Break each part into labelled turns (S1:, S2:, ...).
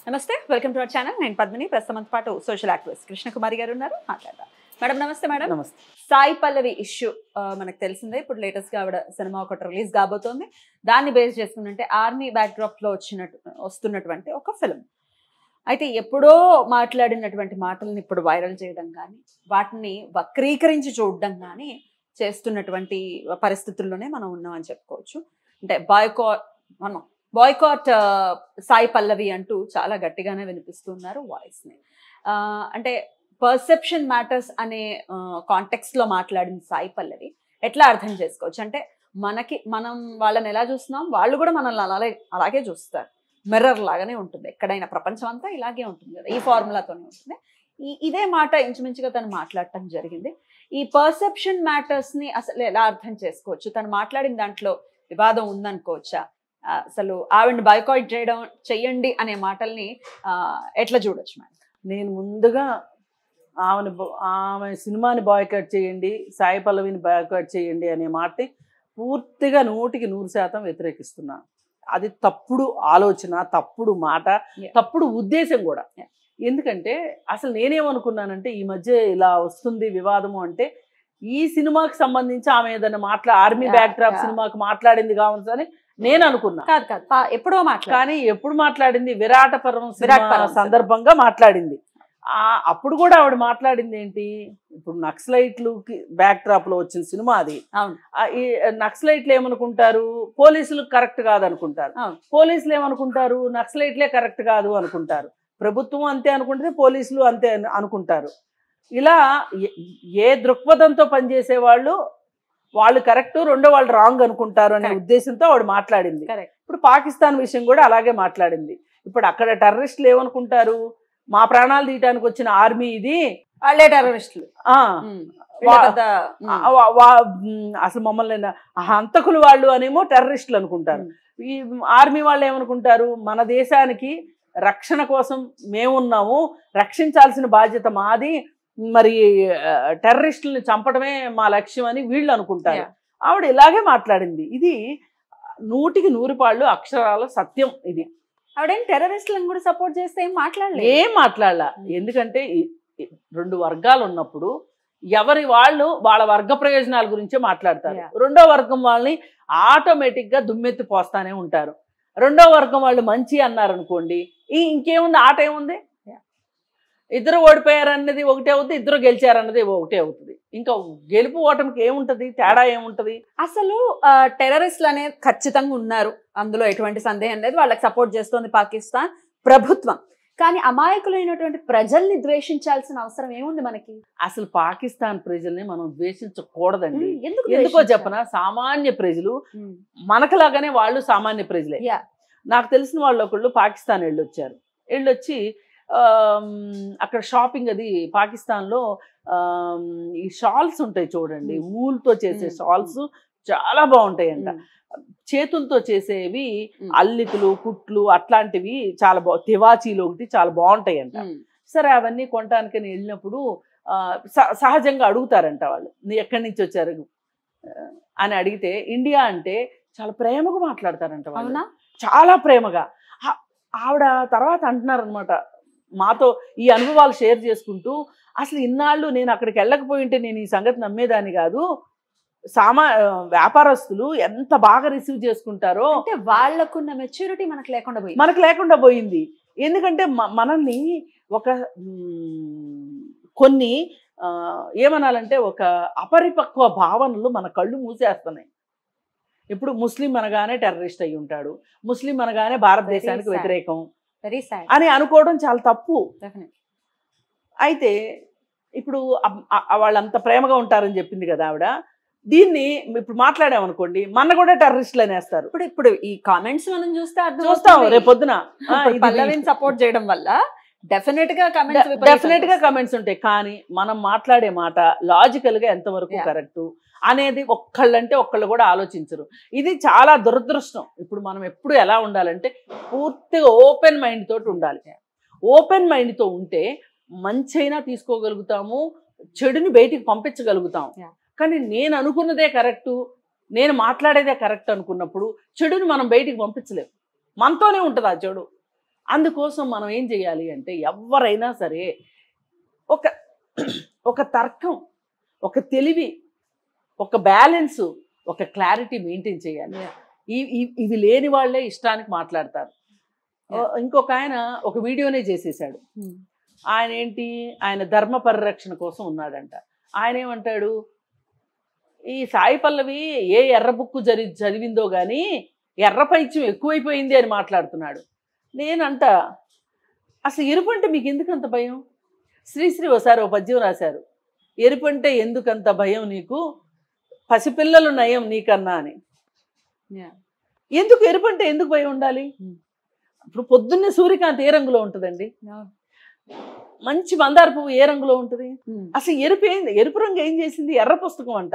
S1: నమస్తే welcome to our channel నేను పద్మిని ప్రస్తుతం పాటు సోషల్ యాక్టివిస్ట్ కృష్ణకుమారి గారు ఉన్నారు మాట్లాడదాం మేడం నమస్తే మేడం
S2: నమస్తే
S1: సాయి పల్లవి ఇష్యూ మనకు తెలిసిందే ఇప్పుడు లేటెస్ట్ గా ఆవిడ సినిమా ఒకటి రిలీజ్ కాబోతోంది దాన్ని బేస్ చేసుకుంటే ఆర్మీ బ్యాక్డ్రాప్ లో వచ్చినట్టు వస్తున్నటువంటి ఒక ఫిల్మ్ అయితే ఎప్పుడో మాట్లాడినటువంటి మాటలను ఇప్పుడు వైరల్ చేయడం కానీ వాటిని వక్రీకరించి చూడడం కానీ చేస్తున్నటువంటి పరిస్థితుల్లోనే మనం ఉన్నామని చెప్పుకోవచ్చు అంటే బాయ్కాట్ మనం బాయ్కాట్ సాయి పల్లవి అంటూ చాలా గట్టిగానే వినిపిస్తున్నారు వాయిస్ని అంటే పర్సెప్షన్ మ్యాటర్స్ అనే కాంటెక్స్ట్ లో మాట్లాడిన సాయి పల్లవి ఎట్లా అర్థం చేసుకోవచ్చు అంటే మనకి మనం వాళ్ళని ఎలా చూస్తున్నాం వాళ్ళు కూడా మనల్ని అలాగే అలాగే చూస్తారు మిర్రర్ లాగానే ఉంటుంది ఎక్కడైనా ప్రపంచం అంతా ఇలాగే ఉంటుంది కదా ఈ ఫార్ములాతోనే ఉంటుంది ఈ ఇదే మాట ఇంచుమించుగా తను మాట్లాడటం జరిగింది ఈ పర్సెప్షన్ మ్యాటర్స్ ని అసలు ఎలా అర్థం చేసుకోవచ్చు తను మాట్లాడిన దాంట్లో వివాదం ఉందనుకోవచ్చా ఆ, అసలు ఆవిడని బైకాట్ చేయడం చెయ్యండి అనే మాటల్ని ఆ, ఎట్లా చూడొచ్చు మేడం
S2: నేను ముందుగా ఆమెను బ- ఆమె సినిమాని బాయ్కట్ చేయండి సాయి పల్లవిని బాయ్కట్ చేయండి అనే మాటని పూర్తిగా నూటికి నూరు శాతం వ్యతిరేకిస్తున్నా అది తప్పుడు ఆలోచన తప్పుడు మాట
S1: Yeah.
S2: తప్పుడు ఉద్దేశం కూడా
S1: Yeah.
S2: ఎందుకంటే అసలు నేనేమనుకున్నానంటే ఈ మధ్య ఇలా వస్తుంది వివాదము అంటే ఈ సినిమాకి సంబంధించి ఆమె ఏదైనా మాట్లా army
S1: Yeah,
S2: backdrop
S1: yeah.
S2: సినిమాకి మాట్లాడింది కావచ్చు అని నేను అనుకున్నా
S1: కాదు కాదు పా- ఎప్పుడో మాట్లాడు
S2: కానీ ఎప్పుడు మాట్లాడింది విరాట పర్వం
S1: విరాట్
S2: సినిమా
S1: పర్వం
S2: సందర్భంగా మాట్లాడింది ఆ అప్పుడు కూడా ఆవిడ మాట్లాడింది ఏంటి ఇప్పుడు నక్సలైట్లు బ్యాక్ డ్రాప్ లో వచ్చిన సినిమా అది
S1: అవును
S2: ఆ ఈ నక్సలైట్లు ఏమనుకుంటారు పోలీసులు కరెక్ట్ కాదు అనుకుంటారు
S1: అవును.
S2: పోలీసులు ఏమనుకుంటారు నక్సలైట్లే కరెక్ట్ కాదు అనుకుంటారు ప్రభుత్వం అంతే అనుకుంటే పోలీసులు అంతే అను- అనుకుంటారు ఇలా ఏ- ఏ దృక్పథంతో పనిచేసే వాళ్ళు వాళ్ళు కరెక్ట్ రెండో వాళ్ళు రాంగ్ అనుకుంటారు అనే
S1: Correct.
S2: ఉద్దేశంతో ఆవిడ మాట్లాడింది
S1: కరెక్ట్
S2: ఇప్పుడు పాకిస్తాన్ విషయం కూడా అలాగే మాట్లాడింది ఇప్పుడు అక్కడ టెర్రరిస్టులు ఏమనుకుంటారు మా ప్రాణాలు తీయటానికి వచ్చిన ఆర్మీ ఇది
S1: వాళ్ళే టెర్రరిస్టులు
S2: ఆ
S1: ఉమ్.
S2: వా-
S1: వీళ్ళ పెద్ద, ఉమ్.
S2: ఆ, వా- వా- మ్, అసలు మమ్మల్ని నా- ఆ హంతకులు వాళ్ళు అనేమో టెర్రరిస్టులు అనుకుంటారు
S1: ఉమ్.
S2: ఈ ఆర్మీ వాళ్ళు ఏమనుకుంటారు మన దేశానికి రక్షణ కోసం మేమున్నాము రక్షించాల్సిన బాధ్యత మాది మరి ఆ, టెర్రరిస్టుల్ని చంపడమే మా లక్ష్యం అని వీళ్ళు అనుకుంటారు
S1: Yeah.
S2: ఆవిడ ఇలాగే మాట్లాడింది ఇది నూటికి నూరు పాళ్ళు అక్షరాల సత్యం ఇది
S1: ఆవిడేం టెర్రరిస్టులను కూడా సపోర్ట్ చేస్తే ఏం మాట్లాడలేదు
S2: ఏం మాట్లాడలా ఎందుకంటే ఈ- ఈ రెండు వర్గాలు ఉన్నప్పుడు ఎవరి వాళ్ళు వాళ్ళ వర్గ ప్రయోజనాల గురించే మాట్లాడతారు
S1: Yeah.
S2: రెండో వర్గం వాళ్ళని ఆటోమేటిక్ గా దుమ్మెత్తి పోస్తానే ఉంటారు రెండో వర్గం వాళ్ళు మంచి అన్నారు అనుకోండి ఈ ఇంకేముంది ఆట ఏముంది
S1: Yeah.
S2: ఇద్దరు ఓడిపోయారన్నది ఒకటే అవుతుంది ఇద్దరు గెలిచారన్నది ఒకటే అవుతుంది ఇంకా గెలుపు ఓటమికి ఏముంటది తేడా ఏముంటది
S1: అసలు టెర్రరిస్టులు అనేది ఖచ్చితంగా ఉన్నారు అందులో ఎటువంటి సందేహం లేదు వాళ్ళకి సపోర్ట్ చేస్తోంది పాకిస్తాన్ ప్రభుత్వం కానీ అమాయకులైనటువంటి ప్రజల్ని ద్వేషించాల్సిన అవసరం ఏముంది మనకి
S2: అసలు పాకిస్తాన్ ప్రజల్ని మనం ద్వేషించకూడదండి
S1: ఉమ్, ఎందుకు
S2: ఎందుకో
S1: ద్వేషించాలి?
S2: చెప్పనా సామాన్య ప్రజలు
S1: ఉమ్,
S2: మనకులాగానే వాళ్ళు సామాన్య ప్రజలే
S1: Yeah.
S2: నాకు తెలిసిన వాళ్ళు ఒకళ్ళు పాకిస్తాన్ వెళ్ళొచ్చారు వెళ్ళొచ్చి ఆమ్, అక్కడ షాపింగ్ అది పాకిస్తాన్లో ఆమ్, ఈ షాల్స్ ఉంటాయి చూడండి
S1: Mm.
S2: ఊల్తో చేసే
S1: Mm.
S2: షాల్స్ చాలా బాగుంటాయంట
S1: ఉమ్,
S2: చేతులతో చేసేవి
S1: Mm.
S2: అల్లికలు కుట్లు అట్లాంటివి చాలా బా తివాచీలు ఒకటి చాలా బాగుంటాయంట
S1: ఉమ్,
S2: సరే అవన్నీ కొనటానికని వెళ్ళినప్పుడు ఆ, స- సహజంగా అడుగుతారంట వాళ్ళు నీ ఎక్కడి నుంచి వచ్చారు ఆ, అని అడిగితే ఇండియా అంటే చాలా ప్రేమగా మాట్లాడతారంట వాళ్ళు
S1: అవునా
S2: చాలా ప్రేమగా ఆ- ఆవిడ తర్వాత అంటున్నారు అనమాట మాతో ఈ అనుభవాలు షేర్ చేసుకుంటూ అసలు ఇన్నాళ్ళు నేను అక్కడికి వెళ్ళకపోయి ఉంటే నేను ఈ సంగతి నమ్మేదాన్ని కాదు సామా ఆ, వ్యాపారస్తులు ఎంత బాగా రిసీవ్ చేసుకుంటారో
S1: అంటే వాళ్ళకున్న మెచ్యూరిటీ మనకు లేకుండా పోయింది
S2: మనకు లేకుండా పోయింది ఎందుకంటే మ- మనల్ని ఒక మ్, కొన్ని ఆ, ఏమనాలంటే ఒక అపరిపక్వ భావనలు మన కళ్ళు మూసేస్తున్నాయి ఇప్పుడు ముస్లిం అనగానే టెర్రరిస్ట్ అయి ఉంటాడు ముస్లిం అనగానే భారతదేశానికి
S1: Very sad.
S2: వ్యతిరేకం
S1: వెరీ సాడ్
S2: అని అనుకోవడం చాలా తప్పు
S1: డెఫినెట్
S2: అయితే ఇప్పుడు అబ్- ఆ- ఆ వాళ్ళంత ప్రేమగా ఉంటారని చెప్పింది కదా ఆవిడ దీన్ని ఇప్పుడు మాట్లాడామనుకోండి మన కూడా టెర్రరిస్టులు అనేస్తారు
S1: ఇప్పుడు ఇప్పుడు ఈ కామెంట్స్ మనం చూస్తే అర్థం
S2: చూస్తాం రేపొద్దున ఆ,
S1: ఇప్పుడు
S2: ఇది-
S1: పల్లవిని సపోర్ట్ చేయడం వల్ల డెఫినెట్ గా కమెంట్స్
S2: డెఫినెట్ గా కమెంట్స్ ఉంటాయి కానీ మనం మాట్లాడే మాట లాజికల్ గా ఎంతవరకు
S1: Yeah.
S2: కరెక్ట్ అనేది ఒక్కళ్ళంటే ఒక్కళ్ళు కూడా ఆలోచించరు ఇది చాలా దురదృష్టం ఇప్పుడు మనం ఎప్పుడు ఎలా ఉండాలంటే పూర్తిగా ఓపెన్ మైండ్ తోటి ఉండాలి ఓపెన్ మైండ్ తో ఉంటే మంచైనా తీసుకోగలుగుతాము చెడుని బయటికి పంపించగలుగుతాం
S1: Yeah.
S2: కానీ నేను అనుకున్నదే కరెక్ట్ నేను మాట్లాడేదే కరెక్ట్ అనుకున్నప్పుడు చెడుని మనం బయటికి పంపించలేము మనతోనే ఉంటుంది ఆ చెడు అందుకోసం మనం ఏం చేయాలి అంటే ఎవరైనా సరే ఒక ఒక తర్కం ఒక తెలివి ఒక బ్యాలెన్స్ ఒక క్లారిటీ మెయింటైన్ చేయాలి
S1: Yeah.
S2: ఈ- ఈ- ఇవి లేని వాళ్ళే ఇష్టానికి మాట్లాడతారు
S1: Yeah.
S2: ఓ- ఇంకొక ఆయన ఒక వీడియోనే చేసేసాడు
S1: ఉమ్. ఆయన
S2: ఆయన ఏంటి ఆయన ధర్మ పరిరక్షణ కోసం ఉన్నాడంట ఆయన ఏమంటాడు ఈ సాయి పల్లవి ఏ ఎర్ర బుక్కు జరి చదివిందో కానీ ఎర్ర పైత్యం ఎక్కువైపోయింది అని మాట్లాడుతున్నాడు నేనంట అసలు ఎరుపు అంటే మీకు ఎందుకు అంత భయం శ్రీశ్రీ ఒకసారి ఒక పద్యం రాశారు ఎరుపు అంటే ఎందుకంత భయం నీకు పసిపిల్లలు నయం నీకన్నా అని
S1: Yeah.
S2: ఎందుకు ఎరుపు అంటే ఎందుకు భయం ఉండాలి
S1: Hmm.
S2: ఇప్పుడు పొద్దున్నే సూర్యకాంతి ఏ రంగులో ఉంటుందండి
S1: అవును.
S2: మంచి మందార పువ్వు ఏ రంగులో ఉంటుంది
S1: ఉమ్.
S2: అసలు ఎరుపు ఏం ఎరుపు రంగు ఏం చేసింది ఎర్ర పుస్తకం అంట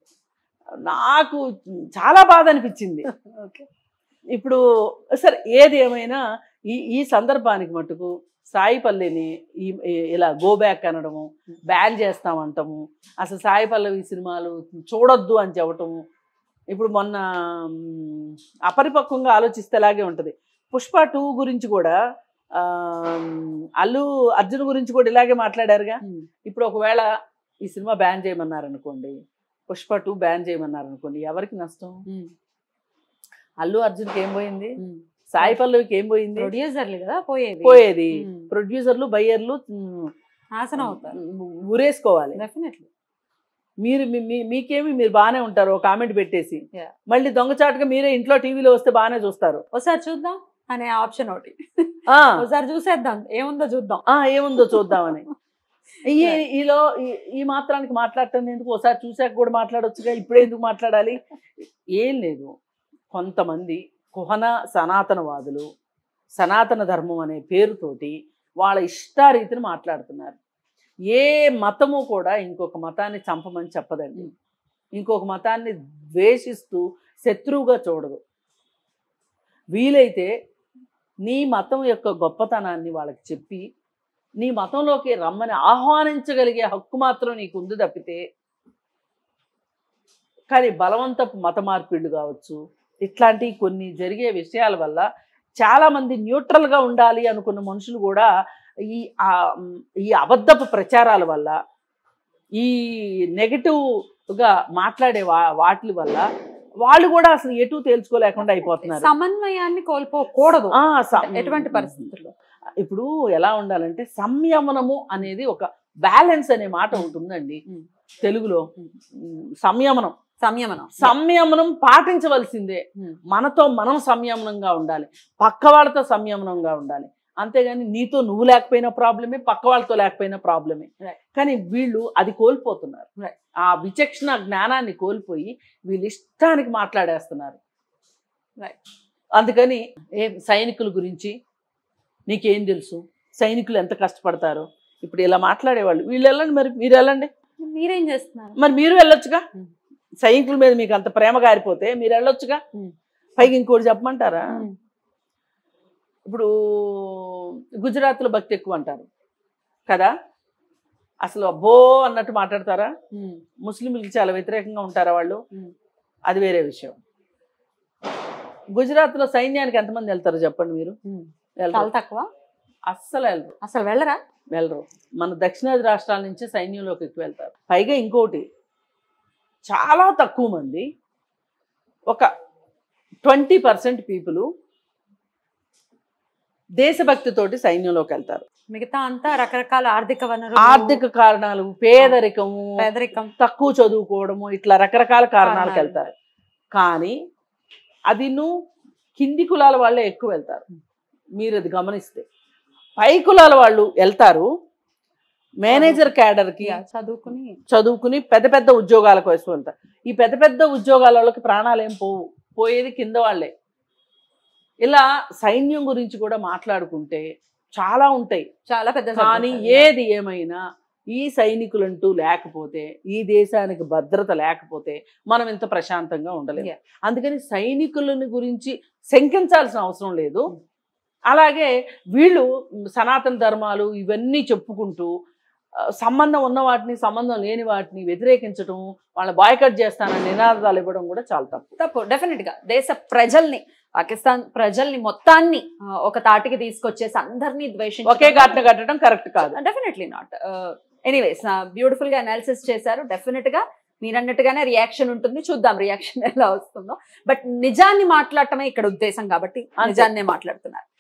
S2: నాకు చాలా బాధ అనిపించింది
S1: ఓకే
S2: ఇప్పుడు సరే ఏది ఏమైనా ఈ ఈ సందర్భానికి మటుకు సాయిపల్లిని ఈ ఈ- ఇలా గో బ్యాక్ అనడము బ్యాన్ చేస్తామంటాము అసలు సాయి పల్లవి సినిమాలు చూడొద్దు అని చెప్పటము ఇప్పుడు మొన్న మ్, అపరిపక్వంగా ఆలోచిస్తే అలాగే ఉంటుంది పుష్ప టూ గురించి కూడా ఆ, అల్లు అర్జున్ గురించి కూడా ఇలాగే మాట్లాడారుగా
S1: ఉమ్.
S2: ఇప్పుడు ఒకవేళ ఈ సినిమా బ్యాన్ చేయమన్నారు అనుకోండి పుష్ప టూ బ్యాన్ చేయమన్నారు అనుకోండి ఎవరికి నష్టం
S1: ఉమ్.
S2: అల్లు అర్జున్కి ఏం పోయింది
S1: ఉమ్.
S2: సాయి పల్లవికి ఏం పోయింది
S1: ప్రొడ్యూసర్లు కదా పోయేది
S2: పోయేది
S1: ఉమ్.
S2: ప్రొడ్యూసర్లు బయ్యర్లు మ్,
S1: నాశనం అవుతారు
S2: ఊరేసుకోవాలి
S1: డెఫినెట్లీ
S2: మీరు మీ- మీ- మీకేమి మీరు బాగానే ఉంటారు ఒక కామెంట్ పెట్టేసి
S1: Yeah.
S2: మళ్ళీ దొంగచాటుగా మీరే ఇంట్లో టీవీలో వస్తే బాగానే చూస్తారు
S1: ఒకసారి చూద్దాం అనే ఆప్షన్ ఒకటి
S2: ఆ,
S1: ఒకసారి చూసేద్దాం ఏముందో చూద్దాం
S2: ఆ, ఏముందో చూద్దామని ఈ ఈలో ఈ- ఈ మాత్రానికి మాట్లాడటం ఎందుకు ఒకసారి చూశాక కూడా మాట్లాడొచ్చుగా ఇప్పుడే ఎందుకు మాట్లాడాలి ఏం లేదు కొంతమంది కుహన సనాతనవాదులు సనాతన ధర్మం అనే పేరుతోటి వాళ్ళ ఇష్టారీతిని మాట్లాడుతున్నారు ఏ మతము కూడా ఇంకొక మతాన్ని చంపమని చెప్పదండి ఇంకొక మతాన్ని ద్వేషిస్తూ శత్రువుగా చూడదు వీలైతే నీ మతం యొక్క గొప్పతనాన్ని వాళ్ళకి చెప్పి నీ మతంలోకి రమ్మని ఆహ్వానించగలిగే హక్కు మాత్రం నీకు ఉంది తప్పితే కానీ బలవంతపు మత మార్పిళ్ళు కావచ్చు ఇట్లాంటి కొన్ని జరిగే విషయాల వల్ల చాలామంది న్యూట్రల్గా ఉండాలి అనుకున్న మనుషులు కూడా ఈ ఆ, మ్, ఈ అబద్ధపు ప్రచారాల వల్ల ఈ నెగటివ్గా మాట్లాడే వా వాటి వల్ల వాళ్ళు కూడా అసలు ఎటు తేల్చుకోలేకుండా అయిపోతున్నారు
S1: సమన్వయాన్ని కోల్పోకూడదు
S2: ఆ, స-
S1: ఎటువంటి పరిస్థితుల్లో
S2: ఇప్పుడు ఎలా ఉండాలంటే సంయమనము అనేది ఒక బ్యాలెన్స్ అనే మాట ఉంటుందండి
S1: ఉమ్.
S2: తెలుగులో
S1: ఉమ్.
S2: ఉమ్, సంయమనం
S1: సంయమనం
S2: సంయమనం పాటించవలసిందే
S1: ఉమ్.
S2: మనతో మనం సంయమనంగా ఉండాలి పక్క వాళ్ళతో సంయమనంగా ఉండాలి అంతేగాని నీతో నువ్వు లేకపోయినా ప్రాబ్లమే పక్క వాళ్ళతో లేకపోయినా ప్రాబ్లమే
S1: Right.
S2: కానీ వీళ్ళు అది కోల్పోతున్నారు
S1: Right.
S2: ఆ విచక్షణ జ్ఞానాన్ని కోల్పోయి వీళ్ళు ఇష్టానికి మాట్లాడేస్తున్నారు
S1: Right.
S2: అందుకని ఏ సైనికుల గురించి నీకేం తెలుసు సైనికులు ఎంత కష్టపడతారో ఇప్పుడు ఇలా మాట్లాడేవాళ్ళు వీళ్ళు వెళ్ళండి మరి మీరు వెళ్ళండి
S1: మీరేం చేస్తున్నారు
S2: మరి మీరు వెళ్ళొచ్చుగా
S1: Hmm.
S2: సైనికుల మీద మీకు అంత ప్రేమ గారిపోతే మీరు వెళ్ళొచ్చుగా
S1: Hmm.
S2: పైకి ఇంకోటి చెప్పమంటారా
S1: ఉమ్.
S2: ఇప్పుడు గుజరాత్లో భక్తి ఎక్కువ అంటారు కదా అసలు అబ్బో అన్నట్టు మాట్లాడతారా
S1: ఉమ్.
S2: ముస్లింలకి చాలా వ్యతిరేకంగా ఉంటారా వాళ్ళు
S1: ఉమ్.
S2: అది వేరే విషయం గుజరాత్లో సైన్యానికి ఎంతమంది వెళ్తారు చెప్పండి మీరు
S1: ఉమ్.
S2: వెళ్ళరు
S1: చాలా తక్కువ
S2: అస్సలు వెళ్ళరు
S1: అసలు వెళ్ళరా
S2: వెళ్ళరు మన దక్షిణాది రాష్ట్రాల నుంచి సైన్యంలోకి ఎక్కువ వెళ్తారు పైగా ఇంకోటి చాలా తక్కువ మంది ఒక ట్వంటీ పర్సెంట్ పీపుల్ దేశభక్తితోటి సైన్యంలోకి వెళ్తారు
S1: మిగతా అంతా రకరకాల ఆర్థిక వనరులు
S2: ఆర్థిక కారణాలు పేదరికము
S1: పేదరికం
S2: తక్కువ చదువుకోవడము ఇట్లా రకరకాల కారణాలకు
S1: కారణాలు.
S2: వెళ్తారు కానీ అది నువ్వు కింది కులాల వాళ్ళే ఎక్కువ వెళ్తారు మీరు అది గమనిస్తే పై కులాల వాళ్ళు వెళ్తారు మేనేజర్ క్యాడర్కి
S1: యా, చదువుకుని
S2: చదువుకుని పెద్ద పెద్ద ఉద్యోగాల కోసం వెళ్తారు ఈ పెద్ద పెద్ద ఉద్యోగాల వాళ్ళకి ప్రాణాలు ఏం పోవు పోయేది కింద వాళ్ళే ఇలా సైన్యం గురించి కూడా మాట్లాడుకుంటే చాలా ఉంటాయి
S1: చాలా పెద్ద
S2: కానీ
S1: subject అది.
S2: ఏది ఏమైనా ఈ సైనికులంటూ లేకపోతే ఈ దేశానికి భద్రత లేకపోతే మనం ఇంత ప్రశాంతంగా ఉండలేము
S1: Yeah.
S2: అందుకని సైనికులని గురించి శంకించాల్సిన అవసరం లేదు
S1: Mm.
S2: అలాగే వీళ్ళు సనాతన ధర్మాలు ఇవన్నీ చెప్పుకుంటూ ఆ, సంబంధం ఉన్న వాటిని సంబంధం లేని వాటిని వ్యతిరేకించడం వాళ్ళ బాయ్కట్ చేస్తానని నినాదాలు ఇవ్వడం కూడా చాలా తప్పు
S1: తప్పు డెఫినెట్ గా దేశ ప్రజల్ని పాకిస్తాన్ ప్రజల్ని మొత్తాన్ని ఆ, ఒక తాటికి తీసుకొచ్చేసి అందరినీ ద్వేషించి
S2: ఒకే ఘటన కట్టడం కరెక్ట్ కాదు
S1: డెఫినెట్లీ నాట్ ఎనీవేస్ బ్యూటిఫుల్ గా అనాలిసిస్ చేశారు డెఫినెట్ గా మీరు అన్నట్టుగానే రియాక్షన్ ఉంటుంది చూద్దాం రియాక్షన్ ఎలా వస్తుందో బట్ నిజాన్ని మాట్లాడటమే ఇక్కడ ఉద్దేశం కాబట్టి
S2: అంతే.
S1: నిజాన్నే మాట్లాడుతున్నారు